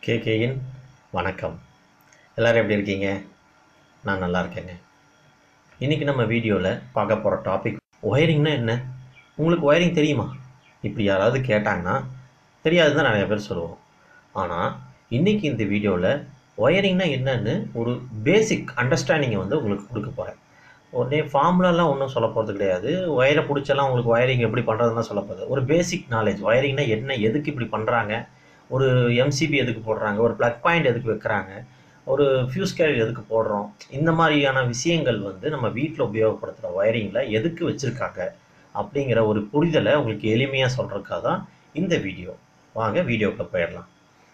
கேகேயின் வணக்கம் எல்லோரும் எப்படி இருக்கீங்க நான் நல்லா இருக்கேங்க இன்றைக்கி நம்ம வீடியோவில் பார்க்க போகிற டாபிக் ஒயரிங்னா என்ன உங்களுக்கு ஒயரிங் தெரியுமா இப்படி யாராவது கேட்டாங்கன்னா தெரியாது தான் நிறைய பேர் சொல்லுவோம் ஆனால் இன்றைக்கி இந்த வீடியோவில் ஒயரிங்னா என்னன்னு ஒரு பேசிக் அண்டர்ஸ்டாண்டிங்கை வந்து உங்களுக்கு கொடுக்க போகிறேன் உடனே ஃபார்முலாலாம் ஒன்றும் சொல்ல போகிறது கிடையாது ஒயரை பிடிச்செல்லாம் உங்களுக்கு ஒயரிங் எப்படி பண்ணுறதுன்னு சொல்ல போகுது ஒரு பேசிக் நாலேஜ் ஒயரிங்னா என்ன எதுக்கு இப்படி பண்ணுறாங்க ஒரு எம்சிபி எதுக்கு போடுறாங்க ஒரு ப்ளக் பாயிண்ட் எதுக்கு வைக்கிறாங்க ஒரு ஃபியூஸ் கேரியர் எதுக்கு போடுறோம் இந்த மாதிரியான விஷயங்கள் வந்து நம்ம வீட்டில் உபயோகப்படுத்துகிற ஒயரிங்கில் எதுக்கு வச்சுருக்காங்க அப்படிங்கிற ஒரு புரிதலை உங்களுக்கு எளிமையாக சொல்கிறதுக்காக தான் இந்த வீடியோ வாங்க வீடியோக்குள்ள போயிடலாம்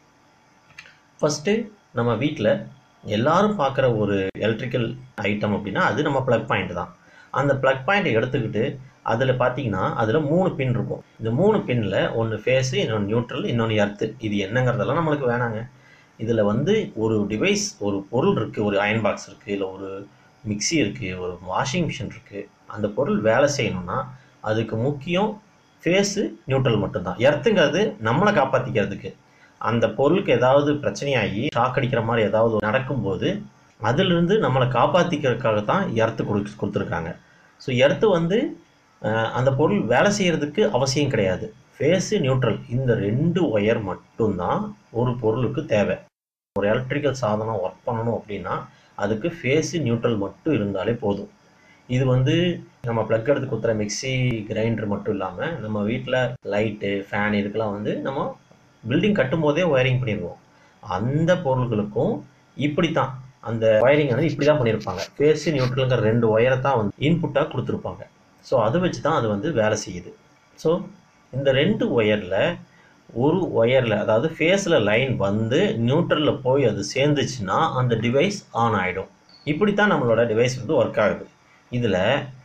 ஃபஸ்ட்டு நம்ம வீட்டில் எல்லாரும் பார்க்குற ஒரு எலக்ட்ரிக்கல் ஐட்டம் அப்படின்னா அது நம்ம ப்ளக் பாயிண்ட் தான் அந்த ப்ளக் பாயிண்ட்டை எடுத்துக்கிட்டு அதில் பார்த்தீங்கன்னா அதில் மூணு பின் இருக்கும் இந்த மூணு பின்னில் ஒன்று ஃபேஸு இன்னொன்று நியூட்ரல் இன்னொன்று எர்த்து இது என்னங்கிறதெல்லாம் நம்மளுக்கு வேணாங்க இதில் வந்து ஒரு டிவைஸ் ஒரு பொருள் இருக்குது ஒரு அயன் பாக்ஸ் இருக்குது இல்லை ஒரு மிக்சி இருக்குது ஒரு வாஷிங் மிஷின் இருக்குது அந்த பொருள் வேலை செய்யணும்னா அதுக்கு முக்கியம் ஃபேஸு நியூட்ரல் மட்டும்தான் எர்த்துங்கிறது நம்மளை காப்பாற்றிக்கிறதுக்கு அந்த பொருளுக்கு ஏதாவது பிரச்சனையாகி ஷாக் அடிக்கிற மாதிரி ஏதாவது நடக்கும்போது அதிலிருந்து நம்மளை காப்பாற்றிக்கிறதுக்காக தான் எர்த்து கொடு கொடுத்துருக்காங்க ஸோ எர்த்து வந்து அஹ், அந்த பொருள் வேலை செய்கிறதுக்கு அவசியம் கிடையாது ஃபேஸு நியூட்ரல் இந்த ரெண்டு ஒயர் மட்டும்தான் ஒரு பொருளுக்கு தேவை ஒரு எலக்ட்ரிக்கல் சாதனம் ஒர்க் பண்ணணும் அப்படின்னா அதுக்கு ஃபேஸு நியூட்ரல் மட்டும் இருந்தாலே போதும் இது வந்து நம்ம ப்ளக் எடுத்து குத்துற மிக்ஸி கிரைண்டர் மட்டும் இல்லாமல் நம்ம வீட்டில் லைட்டு ஃபேன் இதுக்கெல்லாம் வந்து நம்ம பில்டிங் கட்டும் போதே ஒயரிங் பண்ணிடுவோம் அந்த பொருள்களுக்கும் இப்படி தான் அந்த ஒயரிங் வந்து இப்படி தான் பண்ணியிருப்பாங்க ஃபேஸு நியூட்ரலுங்கிற ரெண்டு ஒயரை தான் வந்து இன்புட்டாக கொடுத்துருப்பாங்க ஸோ அதை வச்சு தான் அது வந்து வேலை செய்யுது ஸோ இந்த ரெண்டு ஒயரில் ஒரு ஒயரில் அதாவது ஃபேஸில் லைன் வந்து நியூட்ரலில் போய் அது சேர்ந்துச்சுன்னா அந்த டிவைஸ் ஆன் ஆகிடும் இப்படி தான் நம்மளோட டிவைஸ் வந்து ஒர்க் ஆகுது இதில்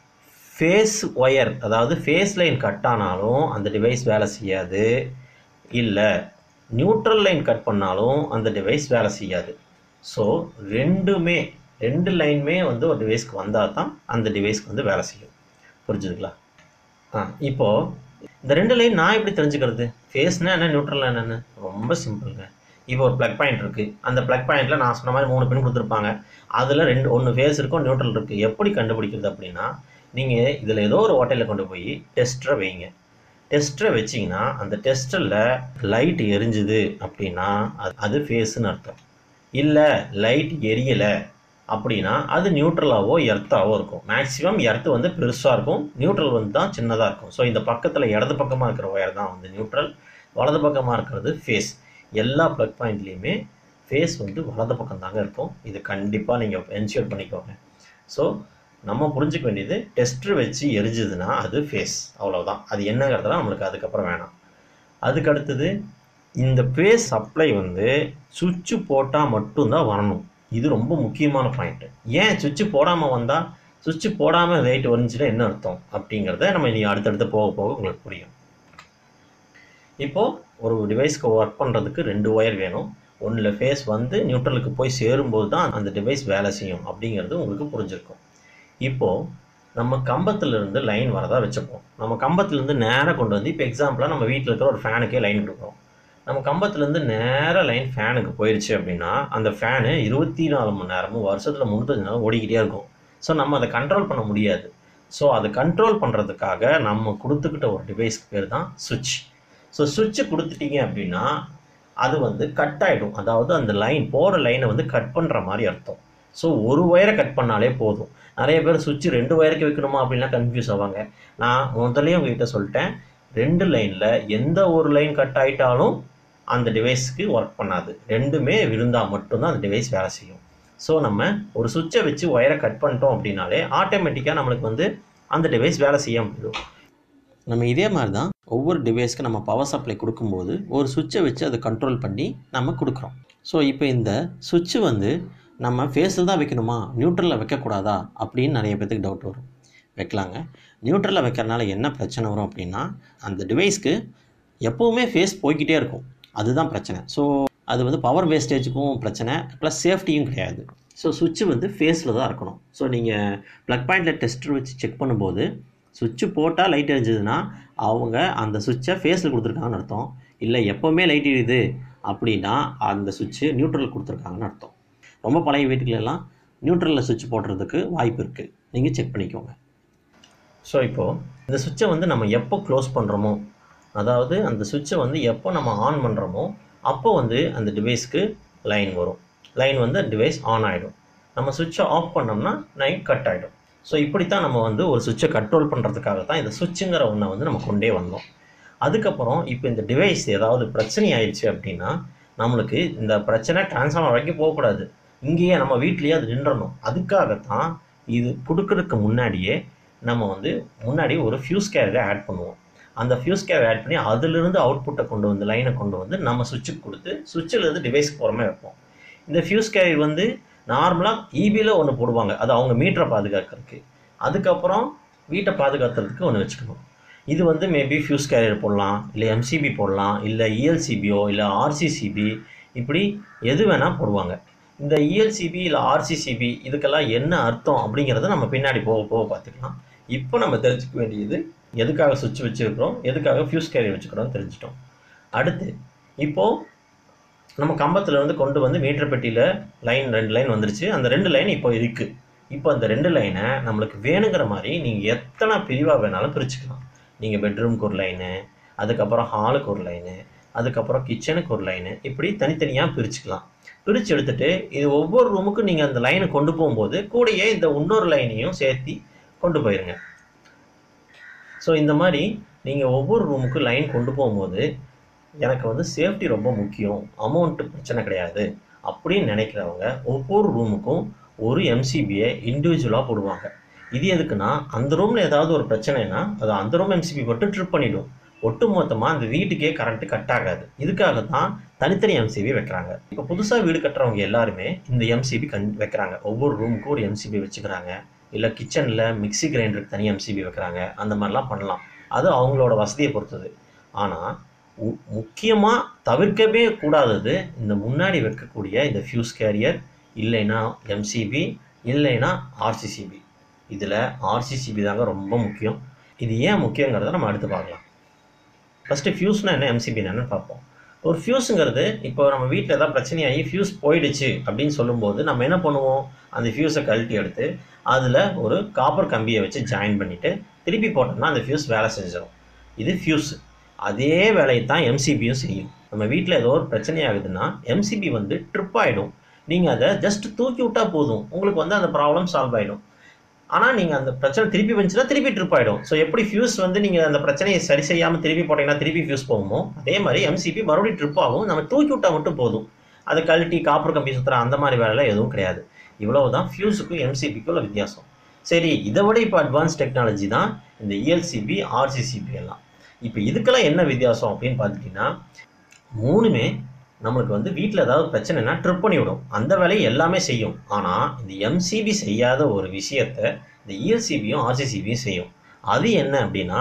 ஃபேஸ் ஒயர் அதாவது ஃபேஸ் லைன் கட் ஆனாலும் அந்த டிவைஸ் வேலை செய்யாது இல்லை நியூட்ரல் லைன் கட் பண்ணாலும் அந்த டிவைஸ் வேலை செய்யாது ஸோ ரெண்டுமே ரெண்டு லைனுமே வந்து ஒரு டிவைஸ்க்கு வந்தால் தான் அந்த டிவைஸ்க்கு வந்து வேலை செய்யும் புரிஞ்சுதுங்களா ஆ இப்போது இந்த ரெண்டு லைன் நான் எப்படி தெரிஞ்சுக்கிறது ஃபேஸ்னா என்ன நியூட்ரல் என்னன்னு ரொம்ப சிம்பிளுங்க இப்போ ஒரு ப்ளக் பாயிண்ட் இருக்குது அந்த ப்ளக் பாயிண்ட்டில் நான் சொன்ன மாதிரி மூணு பின் கொடுத்துருப்பாங்க அதில் ரெண்டு ஒன்று ஃபேஸ் இருக்கும் நியூட்ரல் இருக்குது எப்படி கண்டுபிடிக்கிறது அப்படின்னா நீங்கள் இதில் ஏதோ ஒரு ஹோட்டலில் கொண்டு போய் டெஸ்டரை வைங்க டெஸ்டரை வச்சிங்கன்னா அந்த டெஸ்டரில் லைட் எரிஞ்சுது அப்படின்னா அது அது ஃபேஸுன்னு அர்த்தம் இல்லை லைட் எரியலை அப்படின்னா அது நியூட்ரலாவோ எர்த்தாவோ இருக்கும் மேக்ஸிமம் எர்த்து வந்து பெருசாக இருக்கும் நியூட்ரல் வந்து தான் சின்னதாக இருக்கும் ஸோ இந்த பக்கத்தில் இடது பக்கமாக இருக்கிற ஒயர் தான் வந்து நியூட்ரல் வலது பக்கமாக இருக்கிறது ஃபேஸ் எல்லா ப்ளக் பாயிண்ட்லேயுமே ஃபேஸ் வந்து வலது பக்கம் தாங்க இருக்கும் இது கண்டிப்பாக நீங்கள் என்ஷூர் பண்ணிக்கோங்க ஸோ நம்ம புரிஞ்சுக்க வேண்டியது டெஸ்டர் வச்சு எரிஞ்சுதுன்னா அது ஃபேஸ் அவ்வளவுதான் அது என்னங்கிறதெல்லாம் நம்மளுக்கு அதுக்கப்புறம் வேணாம் அதுக்கு அடுத்தது இந்த ஃபேஸ் சப்ளை வந்து சுவிட்சு போட்டால் மட்டும்தான் வரணும் இது ரொம்ப முக்கியமான பாயிண்ட்டு ஏன் சுவிட்சு போடாமல் வந்தால் சுவிட்சு போடாமல் லைட் வந்துச்சுன்னா என்ன அர்த்தம் அப்படிங்கிறத நம்ம இனி அடுத்தடுத்து போக போக உங்களுக்கு புரியும் இப்போது ஒரு டிவைஸ்க்கு ஒர்க் பண்ணுறதுக்கு ரெண்டு ஒயர் வேணும் ஒன்றில் ஃபேஸ் வந்து நியூட்ரலுக்கு போய் சேரும்போது தான் அந்த டிவைஸ் வேலை செய்யும் அப்படிங்கிறது உங்களுக்கு புரிஞ்சிருக்கும் இப்போது நம்ம கம்பத்துலேருந்து லைன் வரதா வச்சுப்போம் நம்ம கம்பத்துலேருந்து நேராக கொண்டு வந்து இப்போ எக்ஸாம்பிளாக நம்ம வீட்டில் இருக்கிற ஒரு ஃபேனுக்கே லைன் கொடுக்குறோம் நம்ம கம்பத்துலேருந்து நேராக லைன் ஃபேனுக்கு போயிடுச்சு அப்படின்னா அந்த ஃபேனு இருபத்தி நாலு மணி நேரமும் வருஷத்தில் முந்நூற்றஞ்சு நேரம் ஓடிக்கிட்டே இருக்கும் ஸோ நம்ம அதை கண்ட்ரோல் பண்ண முடியாது ஸோ அதை கண்ட்ரோல் பண்ணுறதுக்காக நம்ம கொடுத்துக்கிட்ட ஒரு டிவைஸ்க்கு பேர் தான் சுவிட்ச் ஸோ சுவிட்சு கொடுத்துட்டீங்க அப்படின்னா அது வந்து கட் ஆகிடும் அதாவது அந்த லைன் போகிற லைனை வந்து கட் பண்ணுற மாதிரி அர்த்தம் ஸோ ஒரு ஒயரை கட் பண்ணாலே போதும் நிறைய பேர் சுவிட்ச் ரெண்டு ஒயருக்கு வைக்கணுமா அப்படின்லாம் கன்ஃபியூஸ் ஆவாங்க நான் முதல்லயே உங்ககிட்ட சொல்லிட்டேன் ரெண்டு லைனில் எந்த ஒரு லைன் கட் ஆகிட்டாலும் அந்த டிவைஸ்க்கு ஒர்க் பண்ணாது ரெண்டுமே விழுந்தால் மட்டும்தான் அந்த டிவைஸ் வேலை செய்யும் ஸோ நம்ம ஒரு சுவிட்சை வச்சு ஒயரை கட் பண்ணிட்டோம் அப்படின்னாலே ஆட்டோமேட்டிக்காக நம்மளுக்கு வந்து அந்த டிவைஸ் வேலை செய்யாமல் போயிடும் நம்ம இதே மாதிரி தான் ஒவ்வொரு டிவைஸ்க்கு நம்ம பவர் சப்ளை கொடுக்கும்போது ஒரு சுவிட்சை வச்சு அதை கண்ட்ரோல் பண்ணி நம்ம கொடுக்குறோம் ஸோ இப்போ இந்த சுவிட்சு வந்து நம்ம ஃபேஸில் தான் வைக்கணுமா நியூட்ரலில் வைக்கக்கூடாதா அப்படின்னு நிறைய பேத்துக்கு டவுட் வரும் வைக்கலாங்க நியூட்ரலில் வைக்கிறனால என்ன பிரச்சனை வரும் அப்படின்னா அந்த டிவைஸ்க்கு எப்போவுமே ஃபேஸ் போய்க்கிட்டே இருக்கும் அதுதான் பிரச்சனை ஸோ அது வந்து பவர் வேஸ்டேஜுக்கும் பிரச்சனை ப்ளஸ் சேஃப்டியும் கிடையாது ஸோ சுவிட்சு வந்து ஃபேஸில் தான் இருக்கணும் ஸோ நீங்கள் ப்ளக் பாயிண்டில் டெஸ்டர் வச்சு செக் பண்ணும்போது சுவிட்சு போட்டால் லைட் எரிஞ்சதுன்னா அவங்க அந்த சுவிட்சை ஃபேஸில் கொடுத்துருக்காங்கன்னு அர்த்தம் இல்லை எப்போவுமே லைட் எரியுது அப்படின்னா அந்த சுவிட்சு நியூட்ரல் கொடுத்துருக்காங்கன்னு அர்த்தம் ரொம்ப பழைய வீட்டுல எல்லாம் நியூட்ரலில் சுவிட்ச் போடுறதுக்கு வாய்ப்பு இருக்குது நீங்கள் செக் பண்ணிக்கோங்க ஸோ இப்போது இந்த சுவிட்சை வந்து நம்ம எப்போ க்ளோஸ் பண்ணுறோமோ அதாவது அந்த சுவிட்சை வந்து எப்போ நம்ம ஆன் பண்ணுறோமோ அப்போ வந்து அந்த டிவைஸ்க்கு லைன் வரும் லைன் வந்து டிவைஸ் ஆன் ஆகிடும் நம்ம சுவிட்சை ஆஃப் பண்ணோம்னா லைன் கட் ஆகிடும் ஸோ இப்படி தான் நம்ம வந்து ஒரு சுவிட்சை கண்ட்ரோல் பண்ணுறதுக்காக தான் இந்த சுவிட்சுங்கிற ஒன்றை வந்து நம்ம கொண்டே வந்தோம் அதுக்கப்புறம் இப்போ இந்த டிவைஸ் ஏதாவது பிரச்சனை ஆயிடுச்சு அப்படின்னா நம்மளுக்கு இந்த பிரச்சனை டிரான்ஸ்ஃபார்மர் வரைக்கும் போகக்கூடாது இங்கேயே நம்ம வீட்லேயே அது நின்றணும் அதுக்காகத்தான் இது கொடுக்கறதுக்கு முன்னாடியே நம்ம வந்து முன்னாடி ஒரு ஃபியூஸ் கேரியரை ஆட் பண்ணுவோம் அந்த ஃபியூஸ் கேரியர் ஆட் பண்ணி அதிலிருந்து அவுட்புட்டை கொண்டு வந்து லைனை கொண்டு வந்து நம்ம சுவிட்சுக்கு கொடுத்து சுவிட்சில் இருந்து டிவைஸ்க்கு போகிறமே வைப்போம் இந்த ஃபியூஸ் கேரியர் வந்து நார்மலாக இபியில் ஒன்று போடுவாங்க அது அவங்க மீட்டரை பாதுகாக்கிறதுக்கு அதுக்கப்புறம் வீட்டை பாதுகாக்கிறதுக்கு ஒன்று வச்சுக்கணும் இது வந்து மேபி ஃபியூஸ் கேரியர் போடலாம் இல்லை எம்சிபி போடலாம் இல்லை இஎல்சிபியோ இல்லை ஆர்சிசிபி இப்படி எது வேணால் போடுவாங்க இந்த இஎல்சிபி இல்லை ஆர்சிசிபி இதுக்கெல்லாம் என்ன அர்த்தம் அப்படிங்கிறத நம்ம பின்னாடி போக போக பார்த்துக்கலாம் இப்போ நம்ம தெரிஞ்சுக்க வேண்டியது எதுக்காக சுவிட்ச் வச்சுருக்கிறோம் எதுக்காக ஃபியூஸ் கேரியர் வச்சுக்கிறோம் தெரிஞ்சிட்டோம் அடுத்து இப்போது நம்ம கம்பத்துல இருந்து கொண்டு வந்து மீட்டர் பெட்டியில் லைன் ரெண்டு லைன் வந்துருச்சு அந்த ரெண்டு லைன் இப்போ இருக்குது இப்போ அந்த ரெண்டு லைனை நம்மளுக்கு வேணுங்கிற மாதிரி நீங்கள் எத்தனை பிரிவாக வேணாலும் பிரிச்சுக்கலாம் நீங்கள் பெட்ரூம்க்கு ஒரு லைனு அதுக்கப்புறம் ஹாலுக்கு ஒரு லைனு அதுக்கப்புறம் கிச்சனுக்கு ஒரு லைனு இப்படி தனித்தனியாக பிரிச்சுக்கலாம் பிரித்து எடுத்துட்டு இது ஒவ்வொரு ரூமுக்கும் நீங்கள் அந்த லைனை கொண்டு போகும்போது கூடயே இந்த இன்னொரு லைனையும் சேர்த்தி கொண்டு போயிருங்க ஸோ இந்த மாதிரி நீங்கள் ஒவ்வொரு ரூமுக்கும் லைன் கொண்டு போகும்போது எனக்கு வந்து சேஃப்டி ரொம்ப முக்கியம் அமௌண்ட்டு பிரச்சனை கிடையாது அப்படின்னு நினைக்கிறவங்க ஒவ்வொரு ரூமுக்கும் ஒரு எம்சிபியை இண்டிவிஜுவலாக போடுவாங்க இது எதுக்குன்னா அந்த ரூமில் ஏதாவது ஒரு பிரச்சனைனா அது அந்த ரூம் எம்சிபி மட்டும் ட்ரிப் பண்ணிடும் ஒட்டு மொத்தமாக அந்த வீட்டுக்கே கரண்ட்டு கட் ஆகாது இதுக்காக தான் தனித்தனி எம்சிபி வைக்கிறாங்க இப்போ புதுசாக வீடு கட்டுறவங்க எல்லாருமே இந்த எம்சிபி கண் வைக்கிறாங்க ஒவ்வொரு ரூமுக்கும் ஒரு எம்சிபி வச்சுக்கிறாங்க இல்லை கிச்சனில் மிக்ஸி கிரைண்டருக்கு தனி எம்சிபி வைக்கிறாங்க அந்த மாதிரிலாம் பண்ணலாம் அது அவங்களோட வசதியை பொறுத்தது ஆனால் முக்கியமாக தவிர்க்கவே கூடாதது இந்த முன்னாடி வைக்கக்கூடிய இந்த ஃபியூஸ் கேரியர் இல்லைன்னா எம்சிபி இல்லைன்னா ஆர்சிசிபி இதில் ஆர்சிசிபி தாங்க ரொம்ப முக்கியம் இது ஏன் முக்கியங்கிறத நம்ம அடுத்து பார்க்கலாம் ஃபஸ்ட்டு ஃபியூஸ்னால் என்ன எம்சிபினா என்னன்னு பார்ப்போம் ஒரு ஃபியூஸுங்கிறது இப்போ நம்ம வீட்டில் ஏதாவது பிரச்சனையாகி ஃபியூஸ் போயிடுச்சு அப்படின்னு சொல்லும்போது நம்ம என்ன பண்ணுவோம் அந்த ஃபியூஸை கழட்டி எடுத்து அதில் ஒரு காப்பர் கம்பியை வச்சு ஜாயின் பண்ணிவிட்டு திருப்பி போட்டோம்னா அந்த ஃபியூஸ் வேலை செஞ்சிடும் இது ஃபியூஸ் அதே வேலையை தான் எம்சிபியும் செய்யும் நம்ம வீட்டில் ஏதோ ஒரு பிரச்சனை ஆகுதுன்னா எம்சிபி வந்து ட்ரிப் ஆகிடும் நீங்கள் அதை ஜஸ்ட் தூக்கி விட்டால் போதும் உங்களுக்கு வந்து அந்த ப்ராப்ளம் சால்வ் ஆகிடும் ஆனால் நீங்கள் அந்த பிரச்சனை திருப்பி வந்துச்சுன்னா திருப்பி ட்ரிப் ஆகிடும் ஸோ எப்படி ஃபியூஸ் வந்து நீங்கள் அந்த பிரச்சனையை சரி செய்யாமல் திருப்பி போட்டிங்கன்னா திருப்பி ஃபியூஸ் போகுமோ அதே மாதிரி எம்சிபி மறுபடியும் ட்ரிப் ஆகும் நம்ம தூக்கி விட்டால் மட்டும் போதும் அதை கழட்டி காப்பர் கம்பி சுற்றுற அந்த மாதிரி வேலை எதுவும் கிடையாது இவ்வளவு தான் ஃபியூஸுக்கும் எம்சிபிக்கும் உள்ள வித்தியாசம் சரி இதை விட இப்போ அட்வான்ஸ் டெக்னாலஜி தான் இந்த இஎல்சிபி ஆர்சிசிபி எல்லாம் இப்போ இதுக்கெல்லாம் என்ன வித்தியாசம் அப்படின்னு பார்த்துட்டிங்கன்னா மூணுமே நம்மளுக்கு வந்து வீட்டில் ஏதாவது பிரச்சனைனா ட்ரிப் பண்ணி விடும் அந்த வேலையை எல்லாமே செய்யும் ஆனால் இந்த எம்சிபி செய்யாத ஒரு விஷயத்தை இந்த இஎல்சிபியும் ஆர்சிசிபியும் செய்யும் அது என்ன அப்படின்னா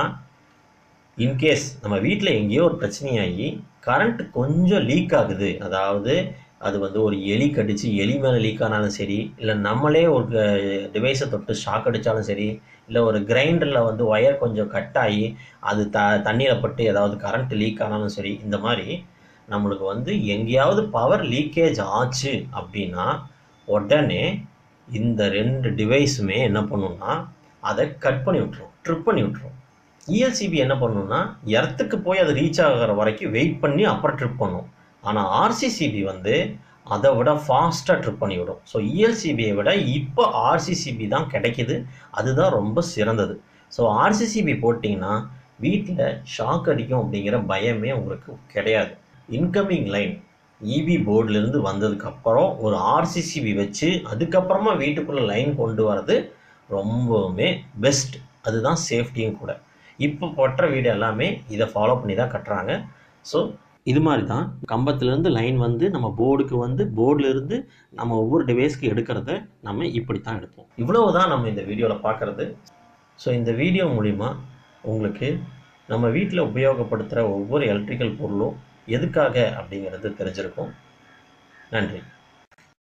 இன்கேஸ் நம்ம வீட்டில் எங்கேயோ ஒரு பிரச்சனையாகி கரண்ட் கொஞ்சம் லீக் ஆகுது அதாவது அது வந்து ஒரு எலி கடிச்சு எலி மேலே லீக் ஆனாலும் சரி இல்லை நம்மளே ஒரு டிவைஸை தொட்டு ஷாக் அடித்தாலும் சரி இல்லை ஒரு கிரைண்டரில் வந்து ஒயர் கொஞ்சம் கட் ஆகி அது த தண்ணியில் பட்டு ஏதாவது கரண்ட் லீக் ஆனாலும் சரி இந்த மாதிரி நம்மளுக்கு வந்து எங்கேயாவது பவர் லீக்கேஜ் ஆச்சு அப்படின்னா உடனே இந்த ரெண்டு டிவைஸுமே என்ன பண்ணுன்னா அதை கட் பண்ணி விட்ரும் ட்ரிப் பண்ணி விட்ரும் இஎல்சிபி என்ன பண்ணுன்னா எர்த்துக்கு போய் அது ரீச் ஆகிற வரைக்கும் வெயிட் பண்ணி அப்புறம் ட்ரிப் பண்ணும் ஆனால் ஆர்சிசிபி வந்து அதை விட ஃபாஸ்ட்டாக ட்ரிப் பண்ணிவிடும் ஸோ இஎல்சிபியை விட இப்போ ஆர்சிசிபி தான் கிடைக்கிது அதுதான் ரொம்ப சிறந்தது ஸோ ஆர்சிசிபி போட்டிங்கன்னா வீட்டில் ஷாக் அடிக்கும் அப்படிங்கிற பயமே உங்களுக்கு கிடையாது இன்கமிங் லைன் இபி போர்டிலேருந்து வந்ததுக்கப்புறம் ஒரு ஆர்சிசிபி வச்சு அதுக்கப்புறமா வீட்டுக்குள்ளே லைன் கொண்டு வரது ரொம்பவுமே பெஸ்ட் அதுதான் சேஃப்டியும் கூட இப்போ போட்ட வீடு எல்லாமே இதை ஃபாலோ பண்ணி தான் கட்டுறாங்க ஸோ இது மாதிரி தான் கம்பத்துலேருந்து லைன் வந்து நம்ம போர்டுக்கு வந்து போர்டிலேருந்து நம்ம ஒவ்வொரு டிவைஸ்க்கு எடுக்கிறத நம்ம இப்படி தான் எடுப்போம் இவ்வளவு தான் நம்ம இந்த வீடியோவில் பார்க்குறது ஸோ இந்த வீடியோ மூலிமா உங்களுக்கு நம்ம வீட்டில் உபயோகப்படுத்துகிற ஒவ்வொரு எலக்ட்ரிக்கல் பொருளும் எதுக்காக அப்படிங்கிறது தெரிஞ்சிருக்கும் நன்றி